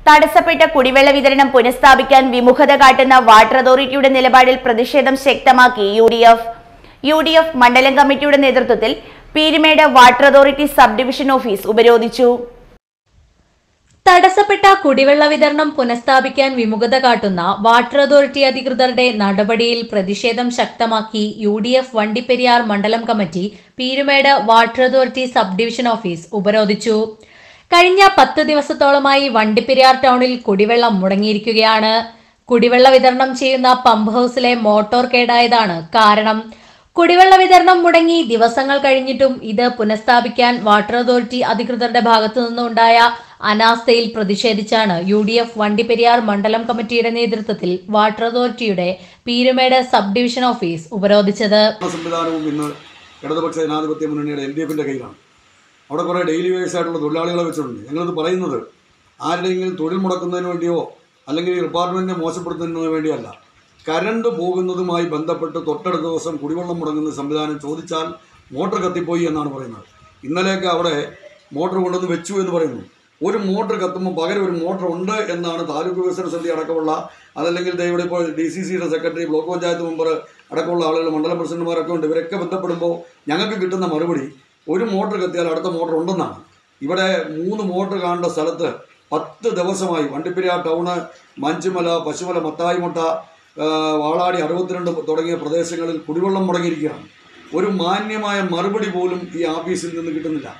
തടസ്സപ്പെട്ട കുടിവെള്ള വിതരണം പുനഃസ്ഥാപിക്കാൻ വിമുഖത കാട്ടുന്ന വാട്ടർ അതോറിറ്റിയുടെ നിലപാടിൽ പ്രതിഷേധം ശക്തമാക്കി U D F U D F മണ്ഡലം കമ്മിറ്റിയുടെ നേതൃത്വത്തിൽ Peermade water authority sub division office ഉപരോധിച്ചു തടസ്സപ്പെട്ട കുടിവെള്ള വിതരണം പുനഃസ്ഥാപിക്കാൻ വിമുഖത കാട്ടുന്ന വാട്ടർ അതോറിറ്റി അധികൃതരുടെ നടപടിയിൽ പ്രതിഷേധം ശക്തമാക്കി യു ഡി എഫ് വണ്ടിപ്പെരിയാർ മണ്ഡലം committee Peermade water authority sub division office ഉപരോധിച്ചു കഴിഞ്ഞ പത്ത് ദിവസത്തോളമായി വണ്ടിപ്പെരിയാർ ടൗണിൽ കുടിവെള്ളം മുടങ്ങിയിരിക്കുകയാണ് കുടിവെള്ള വിതരണം ചെയ്യുന്ന പമ്പ് ഹൗസിലെ മോട്ടോർ കേടായതാണ് കാരണം കുടിവെള്ള വിതരണം മുടങ്ങി ദിവസങ്ങൾ കഴിഞ്ഞിട്ടും ഇത് പുനഃസ്ഥാപിക്കാൻ വാട്ടർ അതോറിറ്റി അധികൃതരുടെ ഭാഗത്തു നിന്നുണ്ടായ അനാസ്ഥയിൽ പ്രതിഷേധിച്ചാണ് യു ഡി എഫ് വണ്ടിപ്പെരിയാർ മണ്ഡലം കമ്മിറ്റിയുടെ നേതൃത്വത്തിൽ വാട്ടർ അതോറിറ്റിയുടെ പീരുമേട് സബ് ഡിവിഷൻ ഓഫീസ് ഉപരോധിച്ചത് ഭരണ സംവിധാനവും ഇന്ന് ഇടതുപക്ഷ ജനാധിപത്യ മുന്നണിയുടെ എൽ ഡി എഫിൻ്റെ കയ്യിലാണ് അവിടെ കുറേ ഡെയിലി വേഴ്സ് ആയിട്ടുള്ള തൊഴിലാളികളെ വെച്ചിട്ടുണ്ട് ഞങ്ങളിത് പറയുന്നത് ആരുടെയെങ്കിലും തൊഴിൽ മുടക്കുന്നതിന് വേണ്ടിയോ അല്ലെങ്കിൽ ഈ ഡിപ്പാർട്ട്മെൻറ്റിനെ മോശപ്പെടുത്തുന്നതിന് വേണ്ടിയല്ല കരണ്ട് പോകുന്നതുമായി ബന്ധപ്പെട്ട് തൊട്ടടുത്ത ദിവസം കുടിവെള്ളം മുടങ്ങുന്ന സംവിധാനം ചോദിച്ചാൽ മോട്ടർ കത്തിപ്പോയി എന്നാണ് പറയുന്നത് ഇന്നലെയൊക്കെ അവിടെ മോട്ടർ കൊണ്ടുവന്ന് വെച്ചു എന്ന് പറയുന്നു ഒരു മോട്ടർ കത്തുമ്പോൾ പകരം ഒരു മോട്ടർ ഉണ്ട് എന്നാണ് താലൂക്ക് വികസന സമിതി അടക്കമുള്ള അതല്ലെങ്കിൽ ദേ ഇവിടെ ഇപ്പോൾ ഡി സി സിയുടെ സെക്രട്ടറി ബ്ലോക്ക് പഞ്ചായത്ത് മെമ്പർ അടക്കമുള്ള ആളുകൾ മണ്ഡലം പ്രസിഡന്റുമാരൊക്കെ ഉണ്ട് ഇവരൊക്കെ ബന്ധപ്പെടുമ്പോൾ ഞങ്ങൾക്ക് കിട്ടുന്ന മറുപടി ഒരു മോട്ടർ കത്തിയാൽ അടുത്ത മോട്ടർ ഉണ്ടെന്നാണ് ഇവിടെ മൂന്ന് മോട്ടർ കാണേണ്ട സ്ഥലത്ത് പത്ത് ദിവസമായി വണ്ടിപ്പെരിയാർ ടൗണ് മഞ്ചുമല പശുമല മത്തായിമുട്ട ആ, വാളാടി അറുപത്തിരണ്ട് തുടങ്ങിയ പ്രദേശങ്ങളിൽ കുടിവെള്ളം മുടങ്ങിയിരിക്കുകയാണ് ഒരു മാന്യമായ മറുപടി പോലും ഈ ഓഫീസിൽ നിന്ന് കിട്ടുന്നില്ല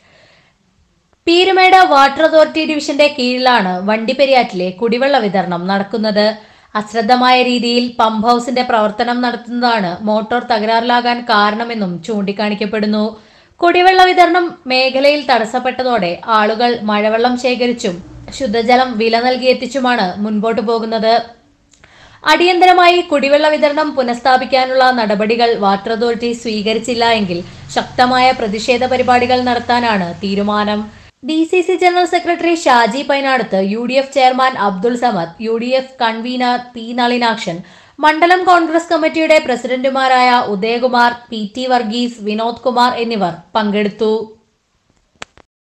പീരുമേട് വാട്ടർ അതോറിറ്റി ഡിവിഷന്റെ കീഴിലാണ് വണ്ടിപ്പെരിയാറ്റിലെ കുടിവെള്ള വിതരണം നടക്കുന്നത് അശ്രദ്ധമായ രീതിയിൽ പമ്പ് ഹൗസിന്റെ പ്രവർത്തനം നടത്തുന്നതാണ് മോട്ടോർ തകരാറിലാകാൻ കാരണമെന്നും ചൂണ്ടിക്കാണിക്കപ്പെടുന്നു കുടിവെള്ള വിതരണം മേഖലയിൽ തടസ്സപ്പെട്ടതോടെ ആളുകൾ മഴവെള്ളം ശേഖരിച്ചും ശുദ്ധജലം വില നൽകി എത്തിച്ചുമാണ് മുൻപോട്ടു പോകുന്നത് അടിയന്തരമായി കുടിവെള്ള വിതരണം പുനഃസ്ഥാപിക്കാനുള്ള നടപടികൾ വാട്ടർ അതോറിറ്റി സ്വീകരിച്ചില്ല എങ്കിൽ ശക്തമായ പ്രതിഷേധ പരിപാടികൾ നടത്താനാണ് തീരുമാനം D C C general secretary Shaji Painadath U D F chairman Abdul Samad U D F convener P Nalinakshan മണ്ഡലം കോൺഗ്രസ് കമ്മിറ്റിയുടെ പ്രസിഡന്റുമാരായ ഉദയകുമാർ പി ടി വർഗീസ് വിനോദ് കുമാർ എന്നിവർ പങ്കെടുത്തു